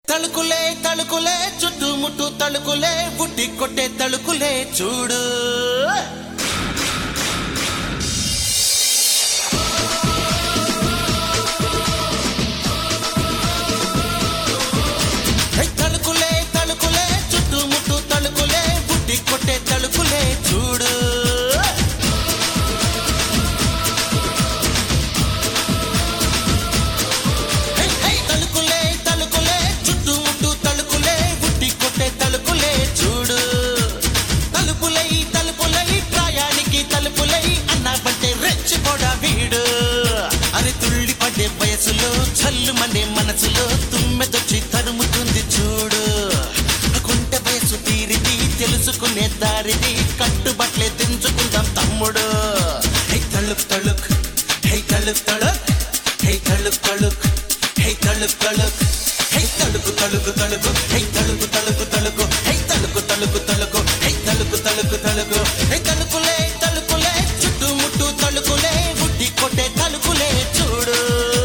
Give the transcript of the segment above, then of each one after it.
తలుకులే తలుకులే చుట్టుముట్టు తలుకులే బుట్టి కొట్టే తలుకులే చూడు హే, తలుకులే తలుకులే చుట్టుముట్టు తలుకులే బుట్టి కొట్టే తలుకులే చూడు హే, హే, తలుకులే తలుకులే చుట్టుముట్టు తలుకులే బుట్టి కొట్టే తలుకులే చూడు తలుపులై తలుపులై ప్రాయానికి తలుపులై అన్నాబంటే రెచ్చిపోడా వీడు అరే తుళ్ళి పడే వయసులో చల్లుమనే మనసులో తుమ్మెదొచ్చి తరుముతుంది చూడు కొంటె వయసు తీరిది తెలుసుకునే దారిది కట్టుబట్లే తెంచుకుందాం తమ్ముడు హై తళుక్ తళుక్ హై తళుక్ తళుక్ హై తళుక్ తళుక్ హై తళుక్ తళుక్ హై తళుకు తళుకు తళుకు హై తళుకు తళుకు తళుకు హై తళుకు తళుకు తళుకు హై తళుకు తళుకు తళుకు హై తలుకులే తలుకులే చుట్టుముట్టు తలుకులే బుద్ధి కొట్టే తలుకులే చూడు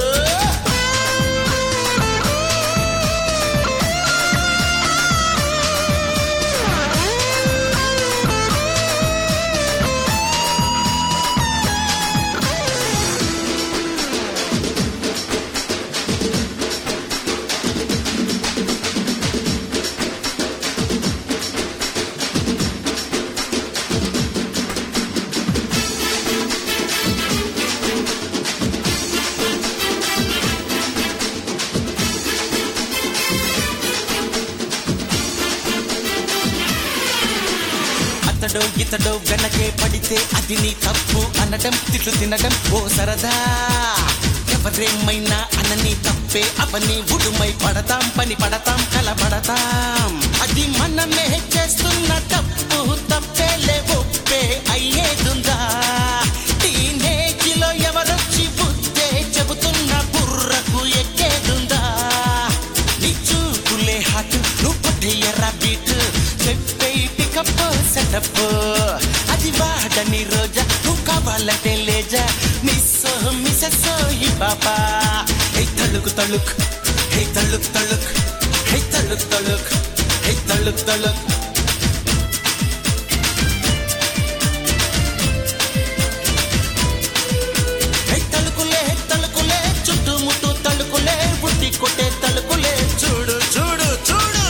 అతడో ఇతడో వెనకే పడితే అది నీ తప్పు అనడం తిట్లు తినడం ఓ సరదా ఎవరేమైనా అనని తప్పే అవని ఉడుమై పడతాం పని పడతాం కలబడతాం అది మనమే చేస్తున్న తప్పు తప్పేలే ఒప్పే అయ్యేదుందా టీనేజ్లో ఎవరొచ్చి బుద్ధే చెబుతున్న బుర్రకు ఎక్కేదుందా నీ చూపులే హాట్ నువ్వు కొట్టేయరా బీట్ చెప్పే పికప్ సెటప్ అది వాడని రోజా నువ్వు కావాలంటే లేజా మిస్ మిసెస్ ఈ బాబా హే తళుక్ తళుక్ హే తళుక్ తళుక్ హే తళుక్ తళుక్ హే తళుక్ తళుక్ హే తలుకులే తలుకులే చుట్టుముట్టు తలుకులే బుద్ధి కొట్టే తలుకులే చూడు చూడు చూడు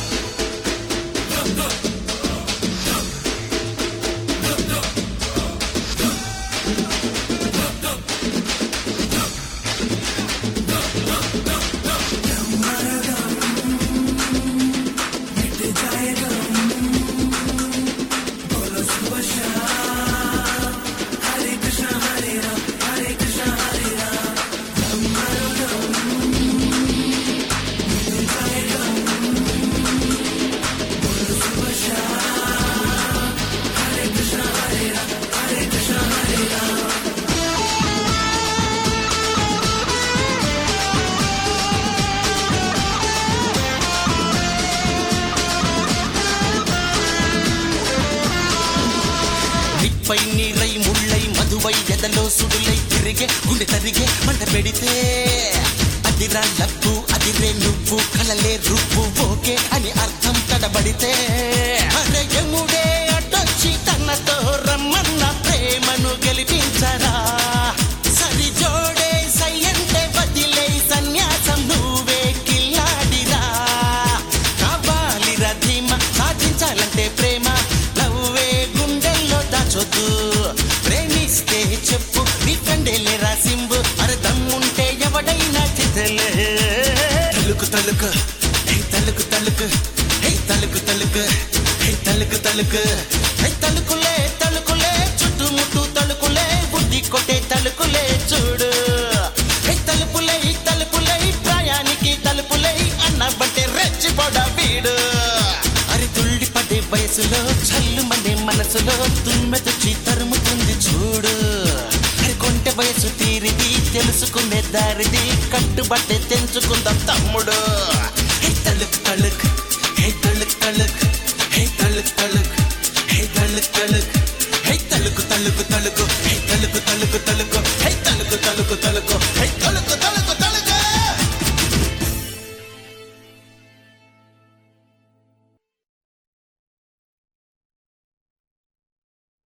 నిప్పై నీరై ముళ్ళై మధువై ఎదలో సుడులై తిరిగే గుండె తరిగే మంట పెడితే అదిరా లక్కు అదిరే నువ్వు కలలే రువ్వు ఓకే అని అర్థం తడబడితే అరే యముడే అడ్డొచ్చి తనతో రమ్మన్న ప్రేమను గెలిపించరా సరి జోడే సయ్యంటే వదిలే సన్యాసం నువ్వే కిల్లాడిరా కావాలిరా ధీమ సాధించాలంటే ప్రేమ నవ్వే గుండెల్లో దాచొద్దు ప్రేమిస్తే చెప్పు నీ ఫ్రెండేలే రాసింబు అరే దమ్ముంటే ఎవడైనా చితలే తలుకు తలుకు హే తలుకు తలుకు హే తలుకు తలుకు హే తలుకు తలుకు హే తలుకులే తలుకులే చుట్టుముట్టు తలుకులే బుద్ధి కొట్టే తలుకులే చూడు హే తలుపులై తలుపులై ప్రాయానికి తలుపులై అన్నబంటే రెచ్చిపోడ వీడు అరి తుళ్ళి పడే వయసులో చల్లు మండే మనసులో తుమ్మెదొచ్చి తరుముతుంది చూడు అరి కొంటె వయసు తీరిది తెలుసుకునే దారిది కట్టుబట్టే తెంచుకుందాం తమ్ముడు